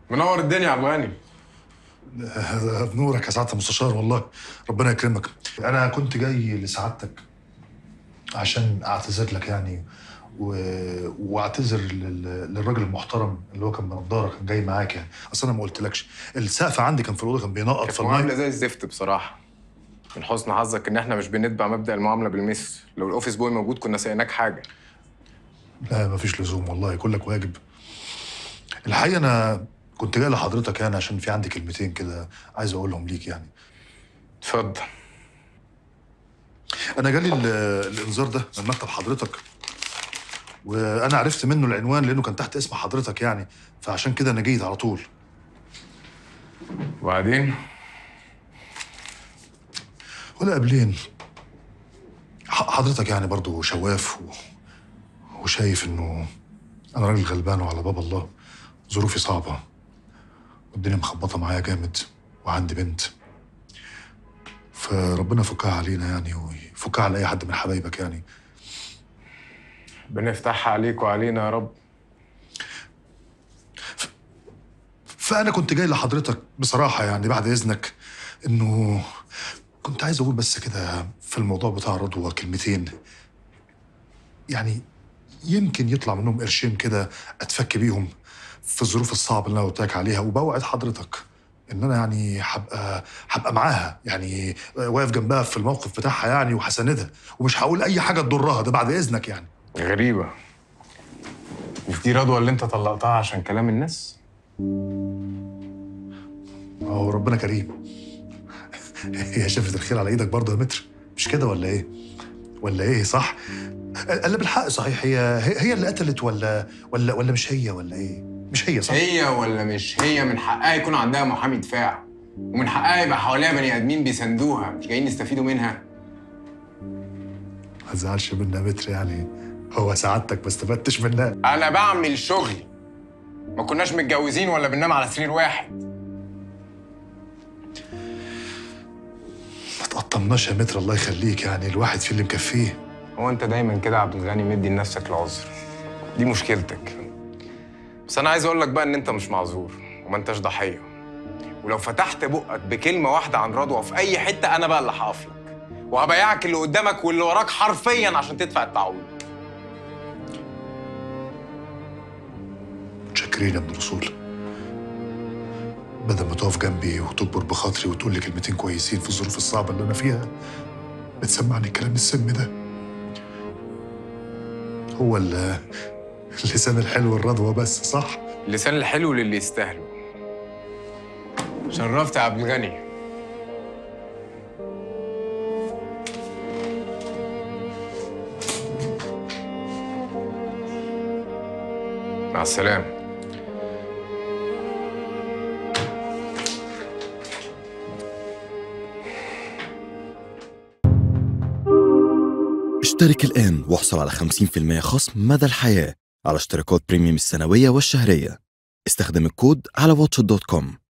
منور الدنيا يا عبد الغني بنورك يا سعاده المستشار والله ربنا يكرمك انا كنت جاي لسعادتك عشان اعتذر لك يعني و... واعتذر لل... للراجل المحترم اللي هو كان بنضاره كان جاي معاك يعني اصل انا ما قلتلكش السقف عندي كان في الاوضه كان بينقط في معامله الميه زي الزفت بصراحه من حسن حظك ان احنا مش بنتبع مبدا المعامله بالمثل لو الاوفيس بوي موجود كنا سقيناك حاجه لا مفيش لزوم والله كلك واجب الحقيقه انا كنت جاي لحضرتك يعني عشان في عندي كلمتين كده عايز اقولهم ليك يعني اتفضل انا جالي ال- الانذار ده من مكتب حضرتك وانا عرفت منه العنوان لانه كان تحت اسم حضرتك يعني فعشان كده انا جيت على طول وبعدين ولا قبلين ح- حضرتك يعني برضو شواف و... وشايف انه انا راجل غلبان وعلى باب الله ظروفي صعبه والدنيا مخبطه معايا جامد وعندي بنت فربنا يفكها علينا يعني ويفكها على اي حد من حبايبك يعني بنفتحها عليك وعلينا يا رب فانا كنت جاي لحضرتك بصراحه يعني بعد اذنك انه كنت عايز اقول بس كده في الموضوع بتاع رضوى كلمتين يعني يمكن يطلع منهم قرشين كده اتفك بيهم في الظروف الصعبه اللي انا قلت لك عليها وبوعد حضرتك ان انا يعني هبقى هبقى معاها يعني واقف جنبها في الموقف بتاعها يعني وهساندها ومش هقول اي حاجه تضرها ده بعد اذنك يعني غريبه مش دي رضوى اللي انت طلقتها عشان كلام الناس هو ربنا كريم هي شافت الخير على ايدك برضه يا متر مش كده ولا ايه ولا ايه صح الا بالحق صحيح هي هي هي اللي قتلت ولا ولا ولا مش هي ولا ايه مش هي صح هي ولا مش هي من حقها يكون عندها محامي دفاع ومن حقها يبقى حواليها بني ادمين بيساندوها مش جايين يستفيدوا منها ما تزعلش منها يا متر يعني هو سعادتك ما استفدتش منها انا بعمل شغلي ما كناش متجوزين ولا بننام على سرير واحد ما تقطمناش يا متر الله يخليك يعني الواحد في اللي مكفيه هو انت دايما كده يا عبد الغني مدي لنفسك العذر دي مشكلتك بس انا عايز اقول لك بقى ان انت مش معذور وما انتش ضحيه ولو فتحت بقك بكلمه واحده عن رضوى في اي حته انا بقى اللي هقف لك وهبيعك اللي قدامك واللي وراك حرفيا عشان تدفع التعويض متشكرين يا ابن الرسول بدل ما تقف جنبي وتكبر بخاطري وتقول لي كلمتين كويسين في الظروف الصعبه اللي انا فيها بتسمعني الكلام السم ده هو ال- اللسان الحلو الرضوى بس صح اللسان الحلو للي يستاهله شرفت يا عبد الغني مع السلامة اشترك الآن واحصل على 50% خصم مدى الحياة على اشتراكات بريميوم السنوية والشهرية استخدم الكود على واتش دوت كوم